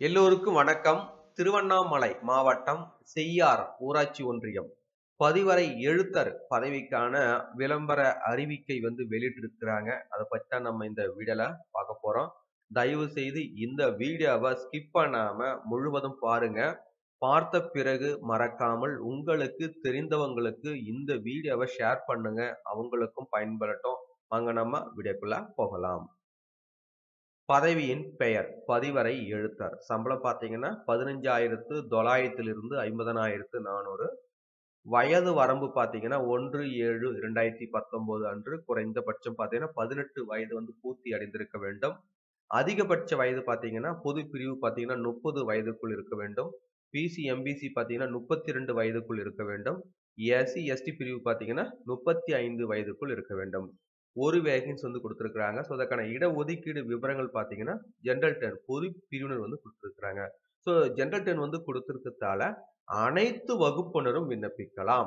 எல்லோருக்கும் வணக்கம் திருவண்ணாமலை மாவட்டம் செய்யார் ஊராட்சி ஒன்றியம் பதிவரை எழுத்தர் பதவிக்கான விளம்பர அறிவிக்கை வந்து வெளியிட்டிருக்கிறாங்க அதை பற்றி தான் நம்ம இந்த வீடியோல பார்க்க போறோம் தயவு செய்து இந்த வீடியோவை ஸ்கிப் பண்ணாம முழுவதும் பாருங்க பார்த்த பிறகு மறக்காமல் உங்களுக்கு தெரிந்தவங்களுக்கு இந்த வீடியோவை ஷேர் பண்ணுங்க அவங்களுக்கும் பயன்படட்டும் வாங்க நம்ம வீடியோக்குள்ள போகலாம் பதவியின் பெயர் பதிவரை எழுத்தர் சம்பளம் பார்த்தீங்கன்னா பதினஞ்சாயிரத்து தொள்ளாயிரத்திலிருந்து ஐம்பதனாயிரத்து நானூறு வயது வரம்பு பார்த்தீங்கன்னா ஒன்று ஏழு இரண்டாயிரத்தி பத்தொன்பது அன்று குறைந்தபட்சம் பார்த்தீங்கன்னா பதினெட்டு வயது வந்து பூர்த்தி அடைந்திருக்க வேண்டும் அதிகபட்ச வயது பார்த்தீங்கன்னா பொது பிரிவு பார்த்தீங்கன்னா முப்பது வயதுக்குள் இருக்க வேண்டும் பிசி எம்பிசி பார்த்தீங்கன்னா முப்பத்தி ரெண்டு வயதுக்குள் இருக்க வேண்டும் எஸ்சி எஸ்டி பிரிவு பார்த்தீங்கன்னா முப்பத்தி ஐந்து வயதுக்குள் இருக்க வேண்டும் ஒரு வேகன்ஸ் வந்து கொடுத்துருக்குறாங்க ஸோ அதற்கான இடஒதுக்கீடு விவரங்கள் பார்த்தீங்கன்னா ஜென்ரல் டென் பொது பிரிவினர் வந்து கொடுத்துருக்குறாங்க ஸோ ஜென்ரல் டென் வந்து கொடுத்துருக்கதால அனைத்து வகுப்பினரும் விண்ணப்பிக்கலாம்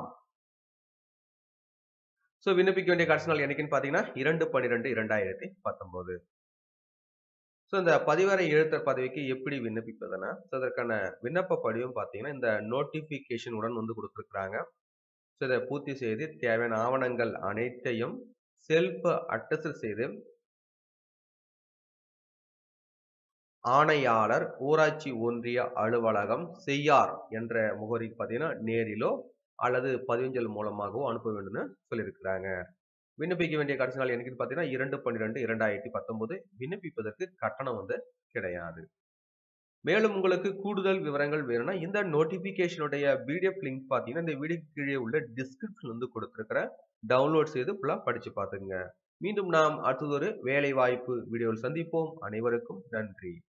ஸோ விண்ணப்பிக்க வேண்டிய கடைசி நாள் என்னைக்குன்னு பார்த்தீங்கன்னா இரண்டு பன்னிரெண்டு இரண்டாயிரத்தி பத்தொன்பது ஸோ இந்த பதிவரை எழுத்தர் பதவிக்கு எப்படி விண்ணப்பிப்பதுன்னா ஸோ அதற்கான விண்ணப்ப படிவம் பார்த்தீங்கன்னா இந்த நோட்டிஃபிகேஷன் உடன் வந்து கொடுத்துருக்குறாங்க ஸோ இதை பூர்த்தி செய்து தேவையான ஆவணங்கள் அனைத்தையும் செல்ஃப் அட்டஸ்ட் செய்து ஆணையாளர் ஊராட்சி ஒன்றிய அலுவலகம் செய்யார் என்ற முகவரி பார்த்தீங்கன்னா நேரிலோ அல்லது பதிவஞ்சல் மூலமாகவோ அனுப்ப வேண்டும்னு சொல்லியிருக்கிறாங்க விண்ணப்பிக்க வேண்டிய கடைசி நாள் எனக்கு பார்த்தீங்கன்னா இரண்டு பன்னிரெண்டு இரண்டாயிரத்தி பத்தொன்பது விண்ணப்பிப்பதற்கு கட்டணம் வந்து கிடையாது மேலும் உங்களுக்கு கூடுதல் விவரங்கள் வேணும்னா இந்த நோட்டிபிகேஷனுடைய பிடிஎஃப் லிங்க் பார்த்தீங்கன்னா இந்த வீடியோ கீழே உள்ள டிஸ்கிரிப்ஷன் வந்து கொடுத்துருக்கிற டவுன்லோட் செய்து ஃபுல்லாக படித்து பார்த்துங்க மீண்டும் நாம் அடுத்ததொரு வேலை வாய்ப்பு வீடியோவில் சந்திப்போம் அனைவருக்கும் நன்றி